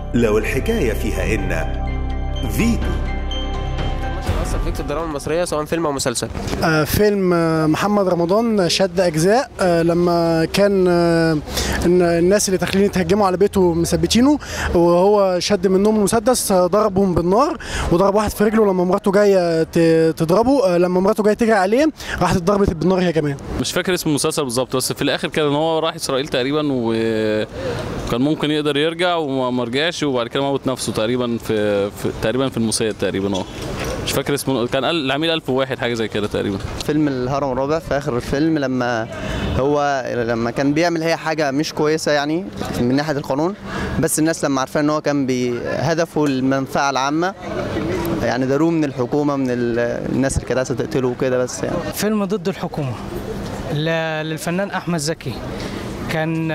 لو الحكاية فيها إن فيتو اثر فيك في الدراما المصريه سواء فيلم او مسلسل آه، فيلم آه، محمد رمضان شد اجزاء آه، لما كان آه، إن الناس اللي داخلين يتهجموا على بيته مثبتينه وهو شد منهم المسدس آه، ضربهم بالنار وضرب واحد في رجله لما مراته جايه ت- تضربه آه، لما مراته جايه تجري عليه راحت اتضربت بالنار هي كمان مش فاكر اسم المسلسل بالظبط بس في الاخر كان هو راح اسرائيل تقريبا وكان ممكن يقدر يرجع وما رجعش وبعد كده موت نفسه تقريبا في, في تقريبا في الموساد تقريبا اه مش فاكر اسمه كان قال- العميل 1001 حاجه زي كده تقريبا فيلم الهرم الرابع في اخر الفيلم لما هو لما كان بيعمل هي حاجه مش كويسه يعني من ناحيه القانون بس الناس لما عارفه ان هو كان بهدفه المنفعه العامه يعني داروه من الحكومه من ال- الناس اللي كانت عايزه تقتله وكده بس يعني فيلم ضد الحكومة ل- للفنان أحمد زكي كان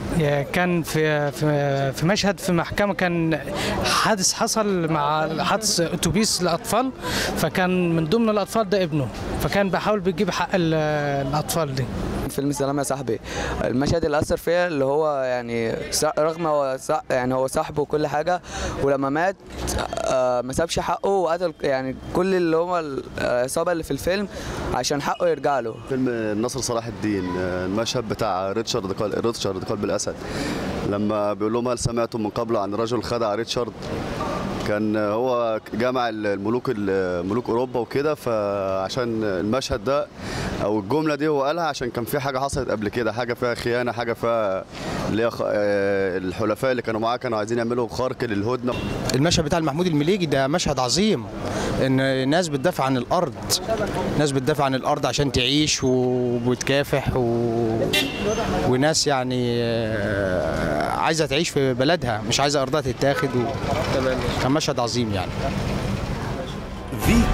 كان في في في مشهد في محكمة كان حادث حصل مع حادث أتوبيس لأطفال فكان من ضمن الأطفال ده ابنه فكان بيحاول بيجيب حق ال- الأطفال دي فيلم سلام يا صاحبي المشهد اللي اثر فيا اللي هو يعني ص- رغم هو صح يعني هو صاحبه وكل حاجه ولما مات آه، ما سابش حقه وقتل يعني كل اللي هو العصابه اللي في الفيلم عشان حقه يرجع له فيلم النصر صلاح الدين آه، المشهد بتاع ريتشارد قال ريتشارد قلب الاسد لما بيقول لهم هل سمعتم من قبل عن رجل خدع ريتشارد كان هو جمع الملوك ملوك اوروبا وكده فعشان المشهد ده او الجمله دي هو قالها عشان كان في حاجه حصلت قبل كده حاجه فيها خيانه حاجه فيها اللي هي خ- آه، الحلفاء اللي كانوا معاه كانوا عايزين يعملوا خرق للهدنه المشهد بتاع المحمود المليجي ده مشهد عظيم ان ناس بتدافع عن الارض ناس بتدافع عن الارض عشان تعيش وبتكافح و... وناس يعني آه، عايزه تعيش في بلدها مش عايزه ارضها تتاخد و... كان مشهد عظيم يعني فيتو